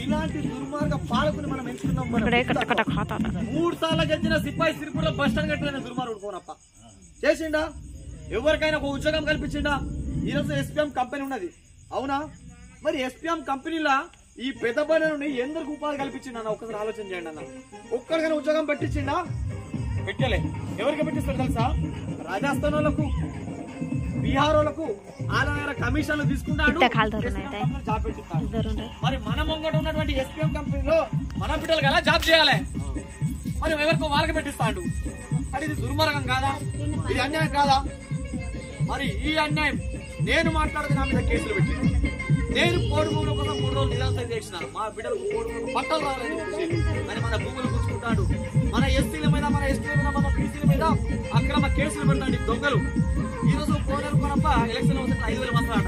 ఇలాంటి దుర్మార్గ పాలకుని మనం ఎంచుకున్నాం మనం ఇక్కడే కట్ట కట్ట ఖాతా మూడు సార్లు గెలిచిన సిపాయి సిరిపుర బస్ స్టాండ్ కట్టిన దుర్మార్గుడు పోనప్ప చేసిండా ఎవరికైనా ఒక ఉద్యోగం కల్పించిండా ఈరోజు ఎస్పీఎం కంపెనీ ఉన్నది అవునా మరి ఎస్పీఎం కంపెనీలా ఈ పెద్ద నుండి ఎందరికి ఉపాధి కల్పించిండు అన్న ఒక్కసారి ఆలోచన చేయండి అన్న ఒక్కరికైనా ఉద్యోగం పెట్టించిండా పెట్టలే ఎవరికి పెట్టిస్తారు తెలుసా రాజస్థాన్ వాళ్ళకు బీహార్ వాళ్ళకు వాళ్ళ దగ్గర కమిషన్లు తీసుకుంటాడు ఇట్ట కాలుతారు SPM అయితే. కంపెనీలో జాబ్ పెట్టిస్తాడు ఇద్దరు ఉంటారు మరి మన ముంగట ఉన్నటువంటి ఎస్పీఎం కంపెనీలో మన బిడ్డలు కదా జాబ్ చేయాలి మరి ఎవరికో వాళ్ళకి పెట్టిస్తాడు మరి ఇది దుర్మార్గం కాదా ఇది అన్యాయం కాదా మరి ఈ అన్యాయం నేను మాట్లాడితే నా మీద కేసులు పెట్టి నేను కోడి భూముల కోసం మూడు రోజులు నిరాశ చేసిన మా బిడ్డలు కోడి భూములు పట్టలు రావాలని చెప్పేసి మరి మన భూములు పుచ్చుకుంటాడు మన ఎస్సీల మీద మన ఎస్టీల మీద మన బీసీల మీద అక్రమ కేసులు పెడతాడు ఈ దొంగలు ఈ రోజు కోడలు కొనప్ప ఎలక్షన్ అవుతుంది ఐదు వేల మాత్రాట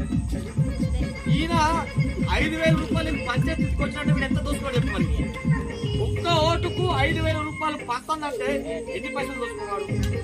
ఈయన ఐదు వేల రూపాయలు పంచాయతీ తీసుకొచ్చినట్టు వీడు ఎంత దోసుకోడు చెప్పు మరి ఒక్క ఓటుకు ఐదు వేల రూపాయలు పంతందంటే ఎన్ని పైసలు దోసుకున్నాడు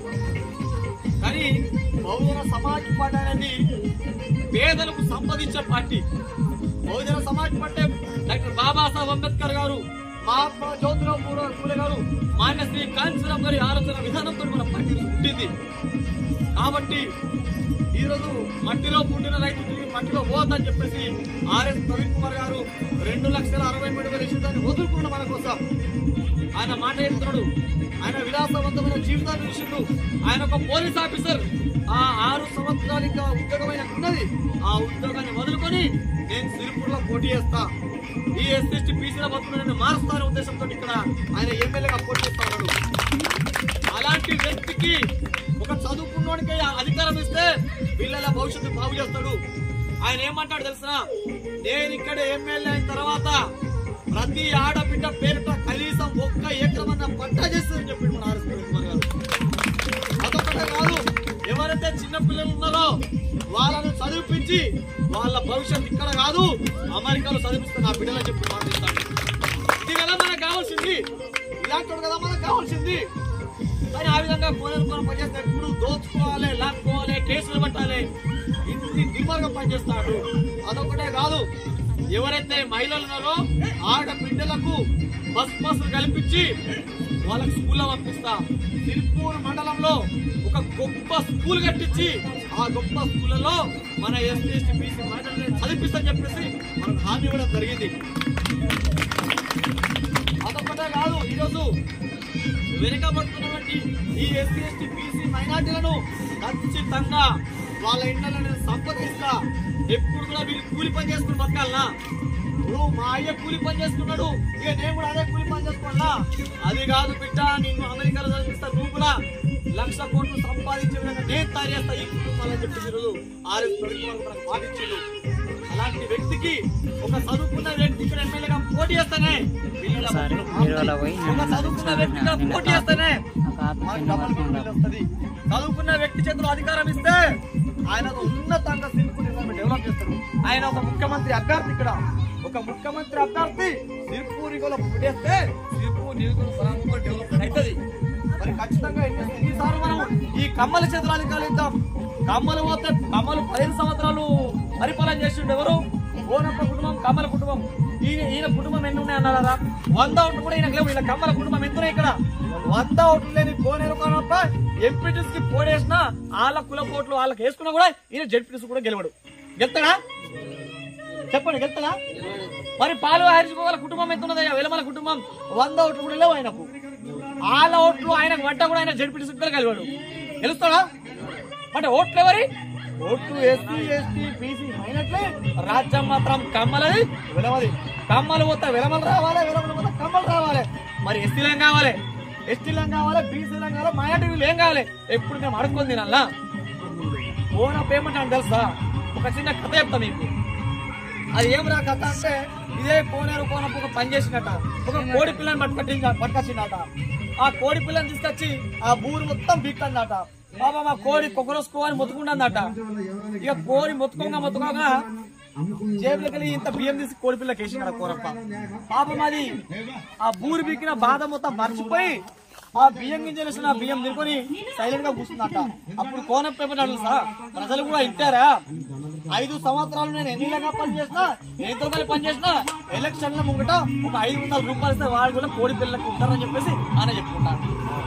కానీ బహుజన సమాజ్ పార్టీ అనేది పేదలకు సంపాదించే party Bahujan Samaj party doctor Babasaheb Ambedkar గారు మహాత్మా జ్యోతిరావు పూల- పూలే గారు మాన్య శ్రీ కాంచీరామ్ గారి ఆలోచన విధానంతో మన పార్టీ పుట్టింది కాబట్టి ఈరోజు మట్టిలో పుట్టిన రైతు తిరిగి మట్టిలో పోదని చెప్పేసి ఆర్ఎస్ ప్రవీణ్ కుమార్ గారు రెండు లక్షల అరవై మూడు వేల ఇష్యూదాన్ని వదులుకున్న మన కోసం ఆయన మాట చెప్తున్నాడు ఆయన విలాసవంతమైన జీవితాన్ని చూసిండు ఆయన ఒక పోలీస్ ఆఫీసర్ ఆ ఆరు సంవత్సరాలు ఇంకా ఉద్యోగం ఆయన ఉన్నది ఆ ఉద్యోగాన్ని వదులుకొని నేను సిరిపూర్లో పోటీ చేస్తా ఈ ఎస్ఎస్టీ బీసీల బతుకులను మారుస్తానే ఉద్దేశంతో ఇక్కడ ఆయన ఎమ్మెల్యేగా పోటీ చేస్తా ఉన్నాడు అలాంటి వ్యక్తికి ఒక చదువుకున్నోడికి అధికారం ఇస్తే పిల్లల భవిష్యత్తు బాగు చేస్తాడు ఆయన ఏమంటాడు తెలుసా నేను ఇక్కడ ఎమ్మెల్యే అయిన తర్వాత ప్రతి ఆడబిడ్డ పేరిట కనీసం ఒక్క ఎకరమన్న పంట చేస్తుందని చెప్పి మన ఆర్ఎస్ ప్రవీణ్ కుమార్ గారు అదొకటే కాదు ఎవరైతే చిన్న పిల్లలు ఉన్నారో వాళ్ళను చదివిపించి వాళ్ళ భవిష్యత్తు ఇక్కడ కాదు అమెరికాలో చదివిస్తే నా బిడ్డలని చెప్పి మాట్లాడతాడు ఇది కదా మనకు కావాల్సింది ఇలాంటి వాడు కదా మనకు కావాల్సింది కానీ ఆ విధంగా కోనలు కొని పనిచేస్తే ఎప్పుడు దోచుకోవాలి లాక్కోవాలి కేసులు పట్టాలి ఇంటి దుర్మార్గం పనిచేస్తాడు అదొకటే కాదు ఎవరైతే మహిళలు ఉన్నారో ఆడబిడ్డలకు బస్ బస్సులు కల్పించి వాళ్ళకి స్కూల్లో పంపిస్తా తిరుపూర్ మండలంలో ఒక గొప్ప స్కూల్ కట్టించి ఆ గొప్ప స్కూళ్ళలో మన ఎస్టీ ఎస్టీ బీసీ మహిళల్ని చదివిస్తా చెప్పేసి మనకు హామీ ఇవ్వడం జరిగింది అదొకటే కాదు ఈరోజు వెనుకబడుతున్నటువంటి ఈ ఎస్సీ ఎస్టీ బీసీ మైనార్టీలను ఖచ్చితంగా వాళ్ళ ఇండ్లను సంపదిస్తా ఎప్పుడు కూడా వీళ్ళు కూలి పని చేసుకుని బతకాలనా ఇప్పుడు మా అయ్య కూలి పని చేసుకున్నాడు ఇక నేను కూడా అదే కూలి పని చేసుకోవాలా అది కాదు బిడ్డ నిన్ను అమెరికాలో చదివిస్తా నువ్వు కూడా లక్ష కోట్లు సంపాదించే విధంగా నేను తయారు చేస్తా ఈ కుటుంబాలని చెప్పి ఈరోజు ఆర్ఎస్ ప్రభుత్వం మనకు పాటించిండు అలాంటి వ్యక్తికి ఒక చదువుకున్న వ్యక్తి ఇక్కడ ఎమ్మెల్యేగా పోటీ చేస్తానే వీళ్ళ ఒకసారి బతుకులు మీరు అలా పోయి ఒక చదువుకున్న వ్యక్తిగా పోటీ చేస్తేనే ఒక ఆత్మ మనకు డబల్ బెనిఫిట్ వస్తది. చదువుకున్న వ్యక్తి చేతిలో అధికారం ఇస్తే ఆయన ఒక ఉన్నతంగా సిరుపు డెవలప్ చేస్తాడు ఆయన ఒక ముఖ్యమంత్రి అభ్యర్థి ఇక్కడ ఒక ముఖ్యమంత్రి అభ్యర్థి సిరుపు నిగోలో పుట్టేస్తే సిరుపు నిగోలు బరాబర్ డెవలప్మెంట్ అవుతుంది మరి ఖచ్చితంగా ఏం చేస్తాం? ఈసారి మనం ఈ కమ్మల చేతులు అధికారులు ఇద్దాం కమ్మలు పోతే కమ్మలు పదిహేను సంవత్సరాలు పరిపాలన చేసిండు ఎవరు ఓనప్ప కుటుంబం కమ్మల కుటుంబం ఈయన ఈయన కుటుంబం ఎన్ని ఉన్నాయి అన్నారా వంద ఓట్లు కూడా ఈయనకు లేవు ఇలా కమ్మల కుటుంబం ఎంత ఉన్నాయి ఇక్కడ వంద ఓట్లు లేని కోనేరు కొనప్ప ఎంపీటీస్ కి పోడేసిన వాళ్ళ కుల ఓట్లు వాళ్ళకి వేసుకున్నా కూడా ఈయన జడ్పీటీస్ కూడా గెలవడు గెలుతాడా చెప్పండి గెలుతాడా మరి పాలు హరించుకోగల కుటుంబం ఎంత ఉన్నదయ్యా వెలమల కుటుంబం వంద ఓట్లు కూడా లేవు ఆయనకు వాళ్ళ ఓట్లు ఆయనకు వంట కూడా ఆయన జడ్పీటీస్ కూడా గెలవాడు గెలుస్తాడా అంటే ఓట్లు ఎవరి ఓట్లు ఎస్సీ ఎస్టీ బీసీ అయినట్లే రాజ్యం మాత్రం కమ్మలది విలమది కమ్మలు పోతే విలమలు రావాలి విలమలు పోతే కమ్మలు రావాలి మరి ఎస్టీలం కావాలి ఎస్టీలం కావాలి బీసీలం కావాలి మైనార్టీలు ఏం కావాలి ఎప్పుడు మేము అడుక్కొని తినాలా ఓన పేమెంట్ అని తెలుసా ఒక చిన్న కథ చెప్తా మీకు అది ఏం రా కథ అంటే ఇదే కోనేరు కోనపు ఒక పని చేసినట్ట ఒక కోడి పిల్లని పట్టుకట్టి పట్టుకొచ్చిందట ఆ కోడి పిల్లని తీసుకొచ్చి ఆ బూరు మొత్తం బీక్కందట బాబా మా కోడి కొక్కరోసుకోవాలని మొత్తుకుంటుందట ఇక కోడి మొత్తుకోగా మొత్తుకోగా జేబులోకి వెళ్ళి ఇంత బియ్యం తీసి కోడి పిల్లకి వేసినాడు కోరప్ప పాపం అది ఆ బూరు బీకిన బాధ మొత్తం మర్చిపోయి ఆ బియ్యం గింజలు వేసిన ఆ బియ్యం తినుకొని సైలెంట్ గా కూర్చుందంట అప్పుడు కోన పేపర్ అడుగుతా ప్రజలు కూడా ఇచ్చారా ఐదు సంవత్సరాలు నేను ఎన్నిలాగా పనిచేసినా ఎన్ని తొలగాలి పనిచేసినా ఎలక్షన్ల ముంగట ఒక ఐదు వందల రూపాయలు ఇస్తే వాడు కూడా కోడి పిల్లలకు ఉంటారని చెప్పేసి ఆయన చెప్పుకుంటాడు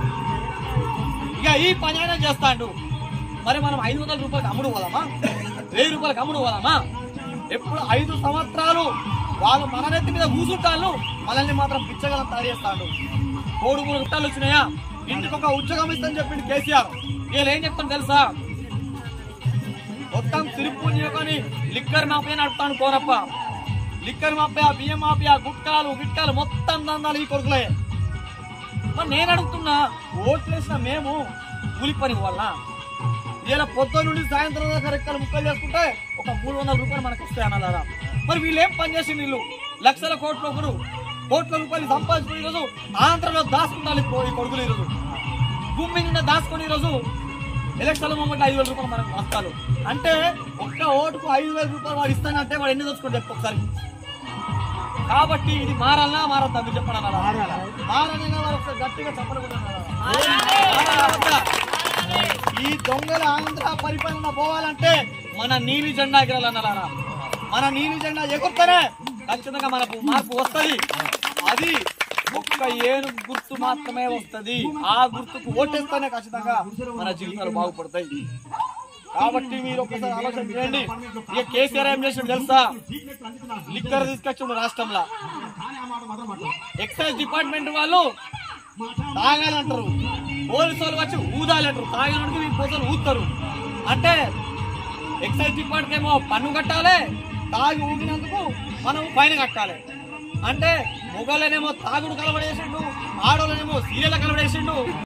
ఇక ఈ పని అయినా చేస్తాడు మరి మనం ఐదు వందల రూపాయలకు అమ్ముడు పోదామా వెయ్యి రూపాయలకు అమ్ముడు పోదామా ఎప్పుడు ఐదు సంవత్సరాలు వాళ్ళు మన నెత్తి మీద కూసుంటాను మనల్ని మాత్రం పిచ్చగలం తయారు చేస్తాడు కోడి మూడు గుట్టాలు వచ్చినాయా ఇంటికి ఒక ఉద్యోగం ఇస్తాను చెప్పింది కేసీఆర్ వీళ్ళు ఏం చెప్తాను తెలుసా మొత్తం తిరుపతి నియోజకని లిక్కర్ మాఫియా నడుపుతాను కోరప్ప లిక్కర్ మాఫియా బియ్యం మాఫియా గుట్కాలు గిట్కాలు మొత్తం దందాలు ఈ కొడుకులే మరి నేను అడుగుతున్నా ఓట్లు వేసిన మేము కూలి పని వల్ల ఇలా పొద్దు నుండి సాయంత్రం దాకా రెక్కలు ముక్కలు చేసుకుంటే ఒక మూడు వందల రూపాయలు మనకు వస్తాయి అన్నారా మరి వీళ్ళు ఏం పని చేసి వీళ్ళు లక్షల కోట్ల ఒకరు కోట్ల రూపాయలు సంపాదించుకుని ఈరోజు ఆంధ్రలో దాచుకుంటారు ఈ కొడుకులు ఈరోజు భూమి నిండా దాచుకొని ఈరోజు ఎలక్షన్ల మొమెంట్ ఐదు వేల రూపాయలు మనకు వస్తారు అంటే ఒక్క ఓటుకు ఐదు వేల రూపాయలు వాడు ఇస్తానంటే వాడు ఎన్ని తెచ్చుకోండి చెప్పు ఒకసారి కాబట్టి ఇది మారాలనా మారద్దా మీరు చెప్పండి అన్నారా మారాలైనా వారు ఒకసారి గట్టిగా చెప్పడం ఈ దొంగల ఆంధ్ర పరిపాలన పోవాలంటే మన నీలి జెండా ఎగరాలన్నారా మన నీలి జెండా ఎగురుతారే ఖచ్చితంగా మనకు మార్పు వస్తది అది ఒక్క ఏనుగు గుర్తు మాత్రమే వస్తది ఆ గుర్తుకు ఓటేస్తేనే ఖచ్చితంగా మన జీవితాలు బాగుపడతాయి కాబట్టి మీరు ఒకసారి ఆలోచన చేయండి ఇక కేసీఆర్ ఏం చేసిండు తెలుసా లిక్కర్ తీసుకొచ్చిండు రాష్ట్రంలో ఎక్సైజ్ డిపార్ట్మెంట్ వాళ్ళు తాగాలంటారు పోలీసు వాళ్ళు వచ్చి ఊదాలంటారు తాగాలంటే మీ పోలీసులు ఊదుతారు అంటే ఎక్సైజ్ డిపార్ట్మెంట్ ఏమో పన్ను కట్టాలి తాగి ఊగినందుకు మనం ఫైన్ కట్టాలి అంటే మొగోళ్ళనేమో తాగుడు కలబడేసిండు ఆడోళ్ళనేమో సీరియల్ కలబడేసిండు